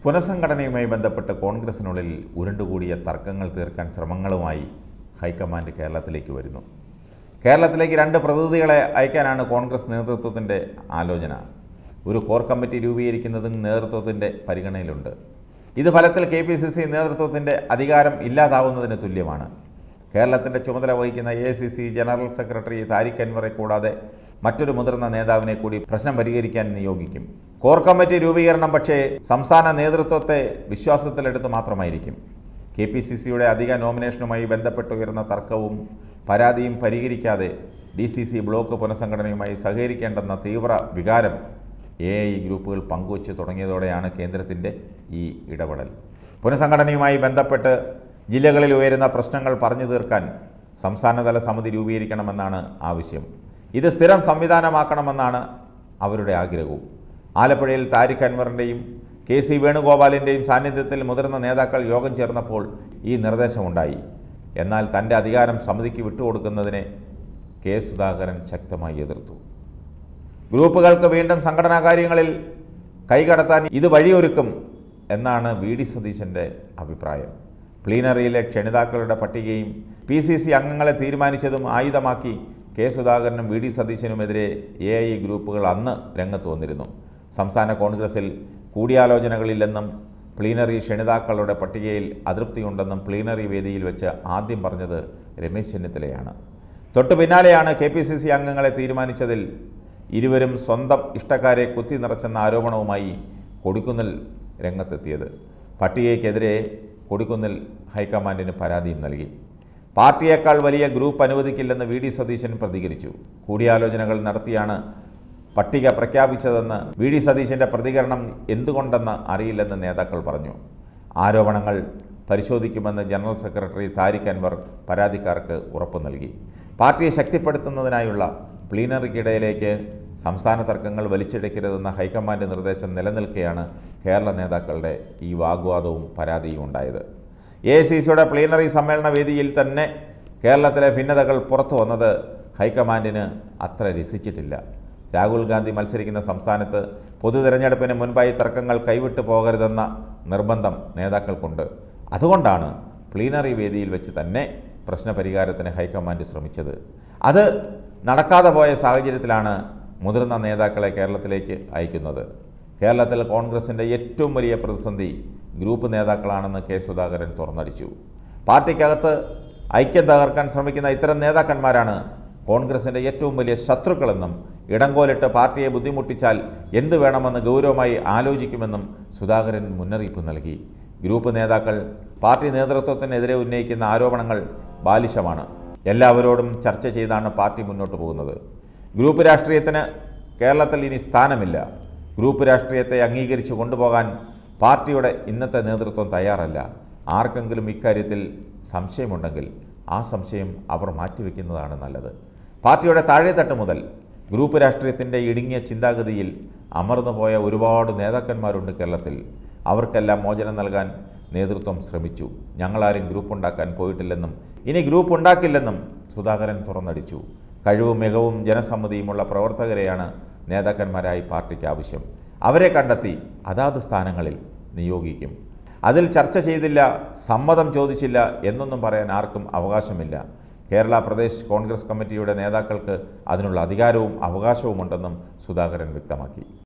പുനഃസംഘടനയുമായി ബന്ധപ്പെട്ട് കോൺഗ്രസിനുള്ളിൽ ഉരുണ്ടുകൂടിയ തർക്കങ്ങൾ തീർക്കാൻ ശ്രമങ്ങളുമായി ഹൈക്കമാൻഡ് കേരളത്തിലേക്ക് വരുന്നു കേരളത്തിലേക്ക് രണ്ട് പ്രതിനിധികളെ അയക്കാനാണ് കോൺഗ്രസ് നേതൃത്വത്തിൻ്റെ ആലോചന ഒരു കോർ കമ്മിറ്റി രൂപീകരിക്കുന്നതും നേതൃത്വത്തിൻ്റെ പരിഗണനയിലുണ്ട് ഇത് ഫലത്തിൽ കെ പി സി സി നേതൃത്വത്തിൻ്റെ അധികാരം ഇല്ലാതാവുന്നതിന് തുല്യമാണ് കേരളത്തിൻ്റെ ചുമതല വഹിക്കുന്ന A C C general secretary Tariq അൻവറെ കൂടാതെ മറ്റൊരു മുതിർന്ന നേതാവിനെ കൂടി പ്രശ്നം പരിഹരിക്കാൻ നിയോഗിക്കും കോർ കമ്മിറ്റി രൂപീകരണം പക്ഷേ സംസ്ഥാന നേതൃത്വത്തെ വിശ്വാസത്തിലെടുത്ത് മാത്രമായിരിക്കും കെ പി സി സിയുടെ അധിക നോമിനേഷനുമായി ബന്ധപ്പെട്ടുയർന്ന തർക്കവും പരാതിയും പരിഹരിക്കാതെ ഡി സി സി ബ്ലോക്ക് പുനഃസംഘടനയുമായി സഹകരിക്കേണ്ടെന്ന തീവ്ര വികാരം എ ഐ ഗ്രൂപ്പുകൾ പങ്കുവച്ച് തുടങ്ങിയതോടെയാണ് കേന്ദ്രത്തിൻ്റെ ഈ ഇടപെടൽ പുനഃസംഘടനയുമായി ബന്ധപ്പെട്ട് ജില്ലകളിൽ ഉയരുന്ന പ്രശ്നങ്ങൾ പറഞ്ഞു തീർക്കാൻ സംസ്ഥാനതല സമിതി രൂപീകരിക്കണമെന്നാണ് ആവശ്യം ഇത് സ്ഥിരം സംവിധാനമാക്കണമെന്നാണ് അവരുടെ ആഗ്രഹവും ആലപ്പുഴയിൽ താരിഖ് അൻവറിൻ്റെയും കെ സി വേണുഗോപാലിൻ്റെയും സാന്നിധ്യത്തിൽ മുതിർന്ന നേതാക്കൾ യോഗം ചേർന്നപ്പോൾ ഈ നിർദ്ദേശമുണ്ടായി എന്നാൽ തൻ്റെ അധികാരം സമിതിക്ക് വിട്ടുകൊടുക്കുന്നതിനെ കെ സുധാകരൻ ശക്തമായി എതിർത്തു ഗ്രൂപ്പുകൾക്ക് വീണ്ടും സംഘടനാ കാര്യങ്ങളിൽ കൈകടത്താൻ ഇത് വഴിയൊരുക്കും എന്നാണ് വി ഡി സതീശൻ്റെ അഭിപ്രായം പ്ലീനറിയിലെ ക്ഷണിതാക്കളുടെ പട്ടികയും പി സി സി അംഗങ്ങളെ തീരുമാനിച്ചതും ആയുധമാക്കി കെ സുധാകരനും വി ഡി സതീശനുമെതിരെ എ ഐ ഗ്രൂപ്പുകൾ അന്ന് രംഗത്ത് വന്നിരുന്നു സംസ്ഥാന കോൺഗ്രസിൽ കൂടിയാലോചനകളില്ലെന്നും പ്ലീനറി ക്ഷണിതാക്കളുടെ പട്ടികയിൽ അതൃപ്തിയുണ്ടെന്നും പ്ലീനറി വേദിയിൽ വെച്ച് ആദ്യം പറഞ്ഞത് രമേശ് ചെന്നിത്തലയാണ് തൊട്ടു പിന്നാലെയാണ് കെ പി സി സി അംഗങ്ങളെ തീരുമാനിച്ചതിൽ ഇരുവരും സ്വന്തം ഇഷ്ടക്കാരെ കുത്തി നിറച്ചെന്ന ആരോപണവുമായി കൊടിക്കുന്നിൽ രംഗത്തെത്തിയത് പട്ടികയ്ക്കെതിരെ കൊടിക്കുന്നിൽ ഹൈക്കമാൻഡിന് പരാതിയും നൽകി പാർട്ടിയേക്കാൾ വലിയ ഗ്രൂപ്പ് അനുവദിക്കില്ലെന്ന് വി ഡി സതീശൻ പ്രതികരിച്ചു കൂടിയാലോചനകൾ നടത്തിയാണ് പട്ടിക പ്രഖ്യാപിച്ചതെന്ന് വി ഡി സതീശൻ്റെ പ്രതികരണം എന്തുകൊണ്ടെന്ന് അറിയില്ലെന്ന് നേതാക്കൾ പറഞ്ഞു ആരോപണങ്ങൾ പരിശോധിക്കുമെന്ന് ജനറൽ സെക്രട്ടറി താരിഖ് അൻവർ പരാതിക്കാർക്ക് ഉറപ്പു നൽകി പാർട്ടിയെ ശക്തിപ്പെടുത്തുന്നതിനായുള്ള പ്ലീനറിക്കിടയിലേക്ക് സംസ്ഥാന തർക്കങ്ങൾ വലിച്ചിഴക്കരുതെന്ന ഹൈക്കമാൻഡ് നിർദ്ദേശം നിലനിൽക്കെയാണ് കേരള നേതാക്കളുടെ ഈ വാഗ്വാദവും പരാതിയും ഉണ്ടായത് എ സി സിയുടെ പ്ലീനറി സമ്മേളന വേദിയിൽ തന്നെ കേരളത്തിലെ ഭിന്നതകൾ പുറത്തു വന്നത് ഹൈക്കമാൻഡിന് അത്ര രസിച്ചിട്ടില്ല രാഹുൽ ഗാന്ധി മത്സരിക്കുന്ന സംസ്ഥാനത്ത് പൊതു തിരഞ്ഞെടുപ്പിന് മുൻപായി തർക്കങ്ങൾ കൈവിട്ടു പോകരുതെന്ന നിർബന്ധം നേതാക്കൾക്കുണ്ട് അതുകൊണ്ടാണ് പ്ലീനറി വേദിയിൽ വെച്ച് തന്നെ പ്രശ്നപരിഹാരത്തിന് ഹൈക്കമാൻഡ് ശ്രമിച്ചത് അത് നടക്കാതെ പോയ സാഹചര്യത്തിലാണ് മുതിർന്ന നേതാക്കളെ കേരളത്തിലേക്ക് അയക്കുന്നത് കേരളത്തിൽ കോൺഗ്രസിൻ്റെ ഏറ്റവും വലിയ പ്രതിസന്ധി ഗ്രൂപ്പ് നേതാക്കളാണെന്ന് കെ സുധാകരൻ തുറന്നടിച്ചു പാർട്ടിക്കകത്ത് ഐക്യം തകർക്കാൻ ശ്രമിക്കുന്ന ഇത്തരം നേതാക്കന്മാരാണ് കോൺഗ്രസിൻ്റെ ഏറ്റവും വലിയ ശത്രുക്കളെന്നും ഇടങ്കോലിട്ട് പാർട്ടിയെ ബുദ്ധിമുട്ടിച്ചാൽ എന്ത് വേണമെന്ന് ഗൗരവമായി ആലോചിക്കുമെന്നും സുധാകരൻ മുന്നറിയിപ്പ് നൽകി ഗ്രൂപ്പ് നേതാക്കൾ പാർട്ടി നേതൃത്വത്തിനെതിരെ ഉന്നയിക്കുന്ന ആരോപണങ്ങൾ ബാലിശമാണ് എല്ലാവരോടും ചർച്ച ചെയ്താണ് പാർട്ടി മുന്നോട്ട് പോകുന്നത് ഗ്രൂപ്പ് രാഷ്ട്രീയത്തിന് കേരളത്തിൽ ഇനി സ്ഥാനമില്ല ഗ്രൂപ്പ് രാഷ്ട്രീയത്തെ അംഗീകരിച്ച് കൊണ്ടുപോകാൻ പാർട്ടിയുടെ ഇന്നത്തെ നേതൃത്വം തയ്യാറല്ല ആർക്കെങ്കിലും ഇക്കാര്യത്തിൽ സംശയമുണ്ടെങ്കിൽ ആ സംശയം അവർ മാറ്റിവെക്കുന്നതാണ് നല്ലത് പാർട്ടിയുടെ താഴെത്തട്ട് മുതൽ ഗ്രൂപ്പ് രാഷ്ട്രീയത്തിൻ്റെ ഇടുങ്ങിയ ചിന്താഗതിയിൽ അമർന്നുപോയ ഒരുപാട് നേതാക്കന്മാരുണ്ട് കേരളത്തിൽ അവർക്കെല്ലാം മോചനം നൽകാൻ നേതൃത്വം ശ്രമിച്ചു ഞങ്ങളാരും ഗ്രൂപ്പ് ഉണ്ടാക്കാൻ പോയിട്ടില്ലെന്നും ഇനി ഗ്രൂപ്പ് ഉണ്ടാക്കില്ലെന്നും സുധാകരൻ തുറന്നടിച്ചു കഴിവും മികവും ജനസമ്മതിയുമുള്ള പ്രവർത്തകരെയാണ് നേതാക്കന്മാരായി പാർട്ടിക്ക് ആവശ്യം അവരെ കണ്ടെത്തി അതാത് സ്ഥാനങ്ങളിൽ നിയോഗിക്കും അതിൽ ചർച്ച ചെയ്തില്ല സമ്മതം ചോദിച്ചില്ല എന്നൊന്നും പറയാൻ ആർക്കും അവകാശമില്ല കേരള പ്രദേശ് കോൺഗ്രസ് കമ്മിറ്റിയുടെ നേതാക്കൾക്ക് അതിനുള്ള അധികാരവും അവകാശവുമുണ്ടെന്നും സുധാകരൻ വ്യക്തമാക്കി